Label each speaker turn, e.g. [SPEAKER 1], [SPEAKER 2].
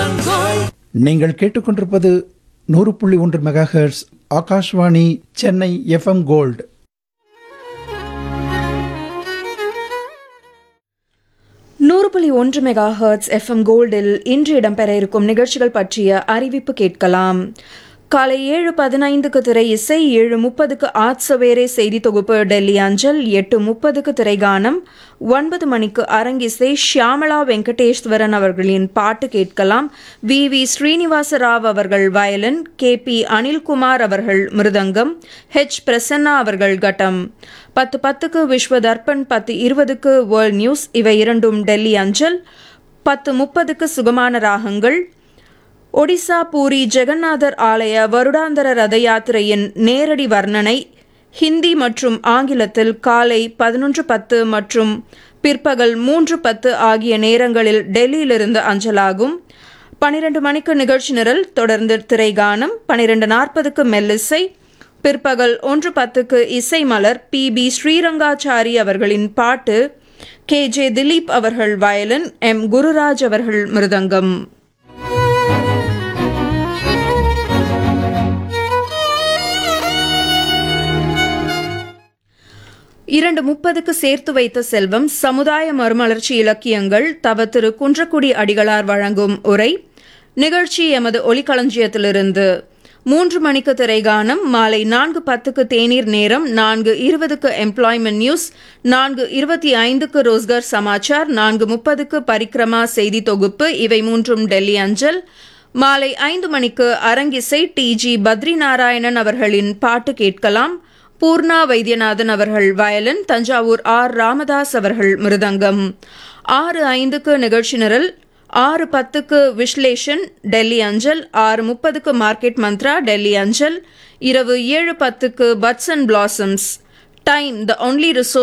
[SPEAKER 1] நீங்கள் கேட்டுக்கொண்டிருப்பது நூறு புள்ளி ஒன்று mega hertz Akashvani Chennai FM gold
[SPEAKER 2] நூறு புள்ளி ஒன்று மெகா ஹர்ட்ஸ் எஃப்எம் கோல்டில் இன்று இடம்பெற இருக்கும் நிகழ்ச்சிகள் பற்றிய அறிவிப்பு கேட்கலாம் காலை ஏழு பதினைந்துக்கு திரை இசை ஏழு முப்பதுக்கு ஆத் சவேரே செய்தி தொகுப்பு டெல்லி அஞ்சல் எட்டு முப்பதுக்கு திரைகானம் ஒன்பது மணிக்கு அரங்கிசை ஷியாமளா வெங்கடேஸ்வரன் அவர்களின் பாட்டு கேட்கலாம் வி வி ஸ்ரீனிவாச ராவ் அவர்கள் வயலின் கே பி அனில்குமார் அவர்கள் மிருதங்கம் ஹெச் பிரசன்னா அவர்கள் கட்டம் பத்து பத்துக்கு விஸ்வ தர்ப்பண் பத்து இருபதுக்கு வேர்ல்ட் நியூஸ் இவை இரண்டும் டெல்லி அஞ்சல் பத்து முப்பதுக்கு சுகமான ராகங்கள் ஒடிசா பூரி ஜெகநாதர் ஆலய வருடாந்தர ரத யாத்திரையின் நேரடி வர்ணனை ஹிந்தி மற்றும் ஆங்கிலத்தில் காலை பதினொன்று பத்து மற்றும் பிற்பகல் மூன்று பத்து ஆகிய நேரங்களில் டெல்லியிலிருந்து அஞ்சலாகும் பனிரெண்டு மணிக்கு நிகழ்ச்சி நிரல் தொடர்ந்து திரைகானம் பனிரெண்டு நாற்பதுக்கு மெல்லிசை பிற்பகல் ஒன்று பத்துக்கு இசை மலர் பி பி ஸ்ரீரங்காச்சாரி அவர்களின் பாட்டு கே ஜே திலீப் அவர்கள் வயலின் எம் குருராஜ் அவர்கள் மிருதங்கம் இரண்டு முப்பதுக்கு சேர்த்து வைத்த செல்வம் சமுதாய மறுமலர்ச்சி இலக்கியங்கள் தவ திரு குன்றக்குடி அடிகளார் வழங்கும் உரை நிகழ்ச்சி எமது ஒலிக்களஞ்சியத்திலிருந்து மூன்று மணிக்கு திரைகானம் மாலை நான்கு பத்துக்கு தேநீர் நேரம் நான்கு இருபதுக்கு எம்ப்ளாய்மெண்ட் நியூஸ் நான்கு இருபத்தி ஐந்துக்கு ரோஸ்கர் சமாச்சார் நான்கு முப்பதுக்கு பரிக்ரமா செய்தி தொகுப்பு இவை மூன்றும் டெல்லி அஞ்சல் மாலை ஐந்து மணிக்கு அரங்கிசை டி ஜி பத்ரி நாராயணன் அவர்களின் பாட்டு கேட்கலாம் பூர்ணா வைத்தியநாதன் அவர்கள் வயலின் தஞ்சாவூர் ஆர் ராமதாஸ் அவர்கள் மிருதங்கம் ஆறு ஐந்துக்கு நிகழ்ச்சி நிரல் ஆறு பத்துக்கு விஸ்லேஷன் டெல்லி அஞ்சல் ஆறு முப்பதுக்கு மார்க்கெட் மந்த்ரா டெல்லி அஞ்சல் இரவு ஏழு பத்துக்கு buds and blossoms time the only resource